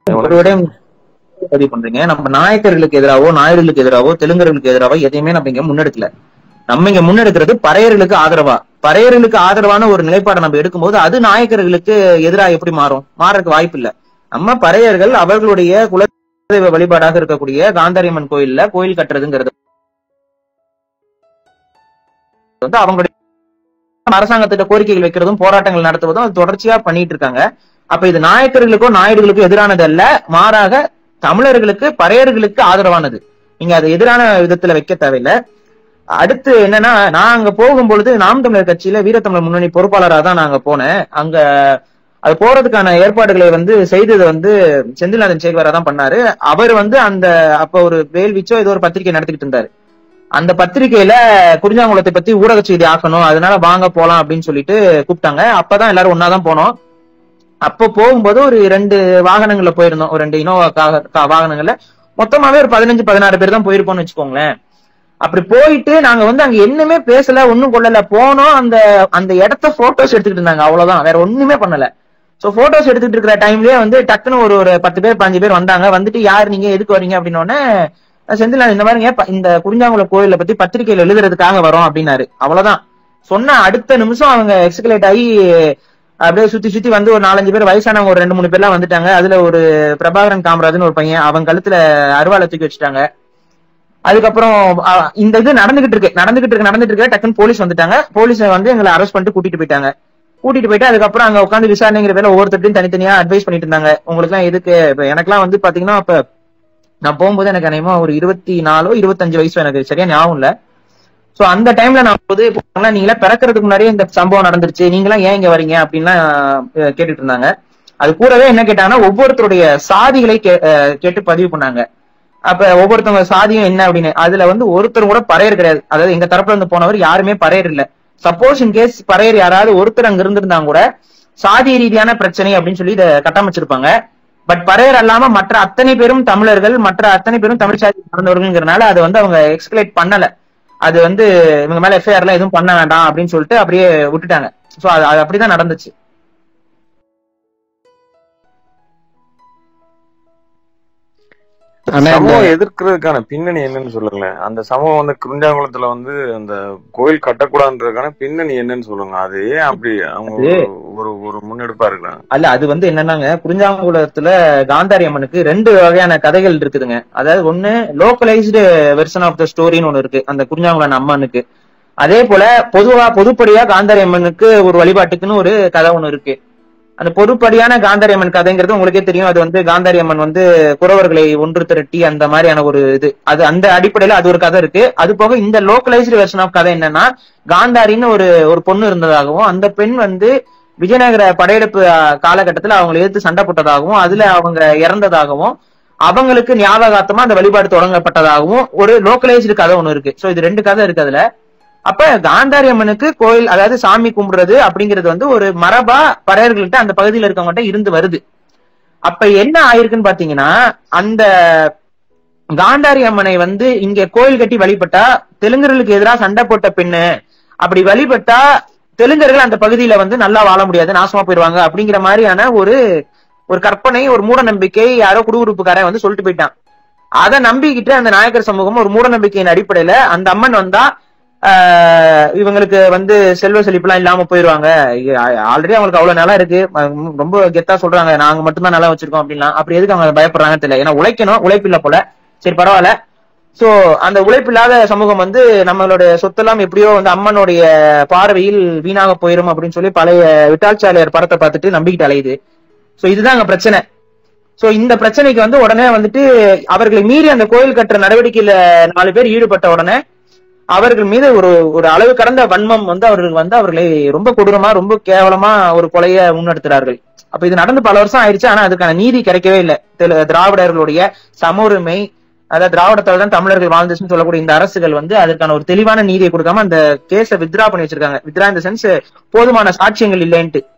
ஒரு விடயம் பதிவு பண்றீங்க நம்ம நாயக்கர்களுக்கு எதிராவோ நாயர்களுக்கு எதிராவோ தெலுங்கர்களுக்கு எதிராவோ எதையுமே நம்ம இங்க முன்னெடுக்கல நம்ம இங்க முன்னெடுக்கிறது பறையர்களுக்கு ஆதரவா பறையர்களுக்கு ஆதரவான ஒரு நிலைப்பாடை நம்ம எடுக்கும்போது அது நாயக்கர்களுக்கு எதிராக எப்படி மாறும் மாறதுக்கு வாய்ப்பு இல்ல நம்ம பறையர்கள் அவர்களுடைய குலதெய்வ வழிபாடாக இருக்கக்கூடிய காந்தாரியம்மன் கோயில்ல கோயில் கட்டுறதுங்கிறது வந்து அவங்களுடைய அரசாங்கத்திட்ட கோரிக்கைகள் வைக்கிறதும் போராட்டங்கள் நடத்துவதும் அது தொடர்ச்சியா பண்ணிட்டு இருக்காங்க அப்ப இது நாயக்கர்களுக்கோ நாயுடுகளுக்கோ எதிரானது அல்ல மாறாக தமிழர்களுக்கு பறையர்களுக்கு ஆதரவானது நீங்க அதை எதிரான விதத்துல வைக்க தேவையில்லை அடுத்து என்னன்னா நான் அங்க போகும்பொழுது நாம் தமிழர் கட்சியில வீரத்தமிழர் முன்னணி பொறுப்பாளராக தான் நாங்க போனேன் அங்க அது போறதுக்கான ஏற்பாடுகளை வந்து செய்தது வந்து செந்தில்நாதன் சேகவரா தான் பண்ணாரு அவர் வந்து அந்த அப்ப ஒரு வேல்விச்சோ ஏதோ ஒரு பத்திரிகை நடத்திக்கிட்டு இருந்தாரு அந்த பத்திரிகையில குறிஞ்சாங்குளத்தை பத்தி ஊடக செய்தி ஆக்கணும் அதனால வாங்க போலாம் அப்படின்னு சொல்லிட்டு கூப்பிட்டாங்க அப்பதான் எல்லாரும் ஒன்னாதான் போனோம் அப்போ போகும்போது ஒரு ரெண்டு வாகனங்கள்ல போயிருந்தோம் ஒரு ரெண்டு இனோவா கா- கா- வாகனங்கள்ல மொத்தமாவே ஒரு பதினஞ்சு பதினாறு பேர் தான் போயிருப்போம்னு வச்சுக்கோங்களேன் அப்படி போயிட்டு நாங்க வந்து அங்க என்னமே பேசல ஒண்ணும் கொள்ளல போனோம் அந்த அந்த இடத்த போட்டோஸ் எடுத்துக்கிட்டு இருந்தாங்க அவ்வளவுதான் வேற ஒண்ணுமே பண்ணல சோ போட்டோஸ் எடுத்துட்டு இருக்கிற டைம்லயே வந்து டக்குன்னு ஒரு ஒரு பத்து பேர் பாஞ்சு பேர் வந்தாங்க வந்துட்டு யார் நீங்க எதுக்கு வரீங்க அப்படின்னோடனே செந்தில் இந்த மாதிரிங்க ப- இந்த குறிஞ்சாங்குளம் கோயிலை பத்தி பத்திரிகையில எழுதுறதுக்காக வரோம் அப்படின்னாரு அவ்வளவுதான் சொன்ன அடுத்த நிமிஷம் அவங்க எக்ஸிகலேட் ஆகி அப்படியே சுத்தி சுத்தி வந்து ஒரு நாலஞ்சு பேர் வயசானவங்க ஒரு ரெண்டு மூணு பேர்லாம் வந்துட்டாங்க அதுல ஒரு பிரபாகரன் காமராஜன் ஒரு பையன் அவன் கழுத்துல அருவாளை தூக்கி வச்சுட்டாங்க அதுக்கப்புறம் அ- இந்த இது நடந்துகிட்டு இருக்கு நடந்துகிட்டு இருக்கு நடந்துட்டு இருக்கு டக்குன்னு போலீஸ் வந்துட்டாங்க போலீஸ் வந்து எங்களை அரெஸ்ட் பண்ணிட்டு கூட்டிட்டு போயிட்டாங்க கூட்டிட்டு போயிட்டு அதுக்கப்புறம் அங்க உட்காந்து விசாரணைங்கிற பேர்ல ஒவ்வொருத்தர்ட்டையும் தனித்தனியா அட்வைஸ் பண்ணிட்டு இருந்தாங்க உங்களுக்கு எல்லாம் எதுக்கு இப்ப எனக்கெல்லாம் வந்து பாத்தீங்கன்னா இப்ப நான் போகும்போது எனக்கு அநேகமா ஒரு இருபத்தி நாலோ இருபத்தஞ்சு வயசு எனக்கு சரியா ஞாபகம் இல்ல சோ அந்த டைம்ல நான் போது நீங்களா பிறக்கிறதுக்கு முன்னாடியே இந்த சம்பவம் நடந்துருச்சு நீங்களாம் ஏன் இங்க வரீங்க அப்படின்லாம் அஹ், கேட்டுட்டு இருந்தாங்க அது கூடவே என்ன கேட்டாங்கன்னா ஒவ்வொருத்தருடைய சாதிகளை கே- அஹ், கேட்டு பதிவு பண்ணாங்க அப்ப ஒவ்வொருத்தவங்க சாதியும் என்ன அப்படின்னு அதுல வந்து ஒருத்தர் கூட பறையர் கிடையாது அதாவது எங்க தரப்புல இருந்து போனவர் யாருமே பறையர் இல்ல சப்போஸ் இன் கேஸ் பறையர் யாராவது ஒருத்தர் அங்க இருந்திருந்தாங்க கூட சாதி ரீதியான பிரச்சனை அப்படின்னு சொல்லி இதை கட்டமைச்சிருப்பாங்க பட் பறையர் அல்லாம மற்ற அத்தனை பேரும் தமிழர்கள் மற்ற அத்தனை பேரும் தமிழ் சாதி சார்ந்தவர்கள்ங்கிறனால அதை வந்து அவங்க எக்ஸ்கலேட் பண்ணல அது வந்து இவங்க மேல எஃப்ஐஆர் எல்லாம் எதுவும் பண்ண வேண்டாம் அப்படின்னு சொல்லிட்டு அப்படியே விட்டுட்டாங்க சோ அது அது அப்படிதான் நடந்துச்சு ஆனா இந்த சமூகம் எதிர்க்கிறதுக்கான பின்னணி என்னன்னு சொல்லுங்களேன் அந்த சமூகம் வந்து குறிஞ்சாங்குளத்துல வந்து அந்த கோயில் கட்டக்கூடாதுன்றதுக்கான பின்னணி என்னன்னு சொல்லுங்க அது ஏன் அப்படி அவங்க ஒரு- ஒரு ஒரு முன்னெடுப்பா இருக்கிறாங்க அல்ல அது வந்து என்னன்னாங்க குறிஞ்சாங்குளத்துல காந்தாரி அம்மனுக்கு ரெண்டு வகையான கதைகள் இருக்குதுங்க அதாவது ஒண்ணு லோக்கலைஸ்டு வெர்ஷன் ஆஃப் த ஸ்டோரின்னு ஒண்ணு இருக்கு அந்த குறிஞ்சாங்குளம் அம்மனுக்கு அதே போல பொதுவா பொதுப்படியா காந்தாரி அம்மனுக்கு ஒரு வழிபாட்டுக்குன்னு ஒரு கதை ஒண்ணு இருக்கு அந்த பொதுப்படியான காந்தாரி அம்மன் கதைங்கிறது உங்களுக்கே தெரியும் அது வந்து காந்தாரி அம்மன் வந்து குறவர்களை ஒன்று திரட்டி அந்த மாதிரியான ஒரு இது அது அந்த அடிப்படையில அது ஒரு கதை இருக்கு அது போக இந்த லோக்கலைஸ்டு வெர்ஷன் ஆஃப் கதை என்னன்னா காந்தாரின்னு ஒரு ஒரு பொண்ணு இருந்ததாகவும் அந்த பெண் வந்து விஜயநகர படையெடுப்பு அஹ், காலகட்டத்துல அவங்களை எதிர்த்து சண்டை போட்டதாகவும் அதுல அவங்க இறந்ததாகவும் அவங்களுக்கு ஞாபகார்த்தமா அந்த வழிபாடு தொடங்கப்பட்டதாகவும் ஒரு லோக்கலைஸ்டு கதை ஒண்ணு இருக்கு சோ இது ரெண்டு கதை இருக்கு அதுல அப்ப காந்தாரி அம்மனுக்கு கோயில் அதாவது சாமி கும்பிடுறது அப்படிங்கிறது வந்து ஒரு மரபா பறையர்கள்ட்ட அந்த பகுதியில இருக்கவங்ககிட்ட இருந்து வருது அப்ப என்ன ஆயிருக்குன்னு பாத்தீங்கன்னா அந்த காந்தாரி அம்மனை வந்து இங்க கோயில் கட்டி வழிபட்டா தெலுங்கர்களுக்கு எதிராக சண்டை போட்ட பெண்ணு அப்படி வழிபட்டா தெலுங்கர்கள் அந்த பகுதியில வந்து நல்லா வாழ முடியாது நாசமா போயிருவாங்க அப்படிங்கிற மாதிரியான ஒரு ஒரு கற்பனை ஒரு மூட நம்பிக்கை யாரோ குடியுறுப்புக்காரன் வந்து சொல்லிட்டு போயிட்டான் அதை நம்பிக்கிட்டு அந்த நாயக்கர் சமூகம் ஒரு மூட நம்பிக்கையின் அடிப்படையில அந்த அம்மன் வந்தா ஆஹ் இவங்களுக்கு வந்து செல்வ செழிப்புலாம் இல்லாம போயிருவாங்க ஆல்ரெடி அவங்களுக்கு அவ்வளவு நிலம் இருக்கு அஹ் ரொம்ப கெத்தா சொல்றாங்க நாங்க மட்டும்தான் நிலம் வச்சிருக்கோம் அப்படின்லாம் அப்படி எதுக்கு அவங்க பயப்படுறாங்கன்னு தெரியல ஏன்னா உழைக்கணும் உழைப்பு இல்ல போல சரி பரவாயில்ல சோ அந்த உழைப்பில்லாத சமூகம் வந்து நம்மளுடைய சொத்தெல்லாம் எப்படியோ வந்து அம்மனுடைய பார்வையில் வீணாக போயிரும் அப்படின்னு சொல்லி பழைய விட்டாட்சாலையர் படத்தை பார்த்துட்டு நம்பிக்கிட்டு அலையுது சோ இதுதான் அங்க பிரச்சனை சோ இந்த பிரச்சனைக்கு வந்து உடனே வந்துட்டு அவர்களை மீறி அந்த கோயில் கட்டுற நடவடிக்கையில நாலு பேர் ஈடுபட்ட உடனே அவர்கள் மீது ஒரு ஒரு அளவு கடந்த வன்மம் வந்து அவர்கள் வந்து அவர்களை ரொம்ப கொடூரமா ரொம்ப கேவலமா ஒரு கொலைய முன்னெடுத்துறார்கள் அப்ப இது நடந்து பல வருஷம் ஆயிடுச்சு ஆனா அதுக்கான நீதி கிடைக்கவே இல்லை தெலு- திராவிடர்களுடைய சம உரிமை அதாவது திராவிடத்தால தான் தமிழர்கள் வாழ்ந்துச்சுன்னு சொல்லக்கூடிய இந்த அரசுகள் வந்து அதற்கான ஒரு தெளிவான நீதியை கொடுக்காம அந்த கேஸை வித்ரா பண்ணி வச்சிருக்காங்க வித்ரா இந்த சென்ஸ் போதுமான சாட்சியங்கள் இல்லைன்ட்டு